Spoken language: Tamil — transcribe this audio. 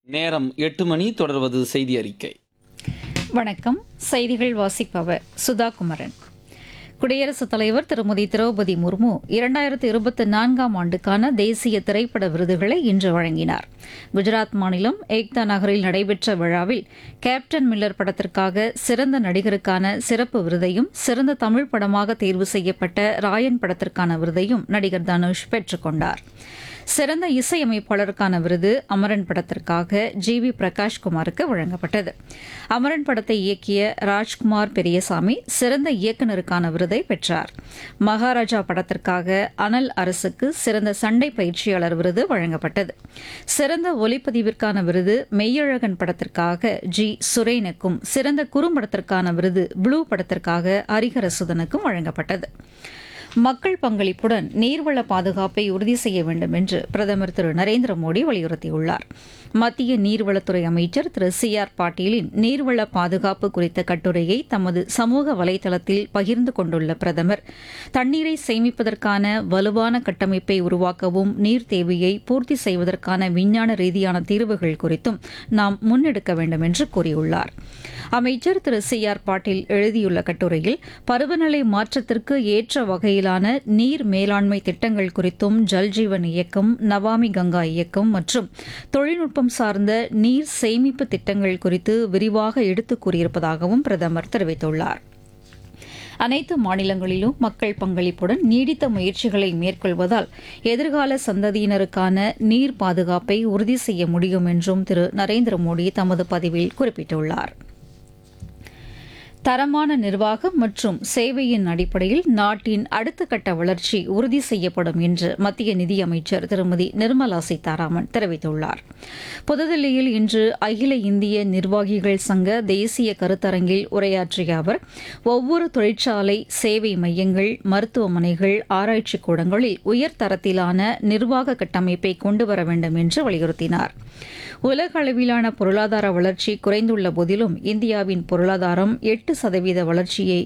நேரம் எட்டு மணி தொடர்வது செய்தி அறிக்கை வணக்கம் செய்திகள் வாசிப்பவர் சுதா குமரன் குடியரசுத் தலைவர் திருமதி திரௌபதி முர்மு இரண்டாயிரத்து இருபத்தி நான்காம் ஆண்டுக்கான தேசிய திரைப்பட விருதுகளை இன்று வழங்கினார் குஜராத் மாநிலம் ஏக்தா நகரில் நடைபெற்ற விழாவில் கேப்டன் மில்லர் படத்திற்காக சிறந்த நடிகருக்கான சிறப்பு விருதையும் சிறந்த தமிழ் படமாக தேர்வு செய்யப்பட்ட ராயன் படத்திற்கான விருதையும் நடிகர் தனுஷ் பெற்றுக் கொண்டார் சிறந்த இசையமைப்பாளருக்கான விருது அமரன் படத்திற்காக ஜி வி பிரகாஷ்குமாருக்கு வழங்கப்பட்டது அமரன் படத்தை இயக்கிய ராஜ்குமார் பெரியசாமி சிறந்த இயக்குநருக்கான விருதை பெற்றார் மகாராஜா படத்திற்காக அனல் அரசுக்கு சிறந்த சண்டை பயிற்சியாளர் விருது வழங்கப்பட்டது சிறந்த ஒலிப்பதிவிற்கான விருது மெய்யழகன் படத்திற்காக ஜி சுரேனுக்கும் சிறந்த குறும்படத்திற்கான விருது ப்ளூ படத்திற்காக ஹரிஹரசுதனுக்கும் வழங்கப்பட்டது மக்கள் பங்களிப்புடன் நீர்வள பாதுகாப்பை உறுதி செய்ய வேண்டும் என்று பிரதமர் திரு நரேந்திர மோடி வலியுறுத்தியுள்ளார் மத்திய நீர்வளத்துறை அமைச்சர் திரு சி ஆர் பாட்டீலின் நீர்வள பாதுகாப்பு குறித்த கட்டுரையை தமது சமூக வலைதளத்தில் பகிர்ந்து கொண்டுள்ள பிரதமர் தண்ணீரை சேமிப்பதற்கான வலுவான கட்டமைப்பை உருவாக்கவும் நீர் தேவையை பூர்த்தி செய்வதற்கான விஞ்ஞான ரீதியான தீர்வுகள் குறித்தும் நாம் முன்னெடுக்க வேண்டும் என்று கூறியுள்ளார் அமைச்சர் திரு சி ஆர் பாட்டீல் எழுதியுள்ள கட்டுரையில் பருவநிலை மாற்றத்திற்கு ஏற்ற வகையிலான நீர் மேலாண்மை திட்டங்கள் குறித்தும் ஜல்ஜீவன் இயக்கம் நவாமி கங்கா இயக்கம் மற்றும் தொழில்நுட்பம் சார்ந்த நீர் சேமிப்பு திட்டங்கள் குறித்து விரிவாக எடுத்துக் கூறியிருப்பதாகவும் பிரதமர் தெரிவித்துள்ளார் அனைத்து மாநிலங்களிலும் மக்கள் பங்களிப்புடன் நீடித்த முயற்சிகளை மேற்கொள்வதால் எதிர்கால சந்ததியினருக்கான நீர் பாதுகாப்பை உறுதி செய்ய முடியும் என்றும் திரு நரேந்திர மோடி தமது பதிவில் குறிப்பிட்டுள்ளார் தரமான நிர்வாகம் மற்றும் சேவையின் அடிப்படையில் நாட்டின் அடுத்த கட்ட வளர்ச்சி உறுதி செய்யப்படும் என்று மத்திய நிதியமைச்சர் திருமதி நிர்மலா சீதாராமன் தெரிவித்துள்ளார் புதுதில்லியில் இன்று அகில இந்திய நிர்வாகிகள் சங்க தேசிய கருத்தரங்கில் உரையாற்றிய அவர் ஒவ்வொரு தொழிற்சாலை சேவை மையங்கள் மருத்துவமனைகள் ஆராய்ச்சிக் கூடங்களில் உயர்தரத்திலான நிர்வாக கட்டமைப்பை கொண்டுவர வேண்டும் என்று வலியுறுத்தினார் உலக அளவிலான பொருளாதார வளர்ச்சி குறைந்துள்ள போதிலும் இந்தியாவின் பொருளாதாரம் எட்டு சதவீத வளர்ச்சியை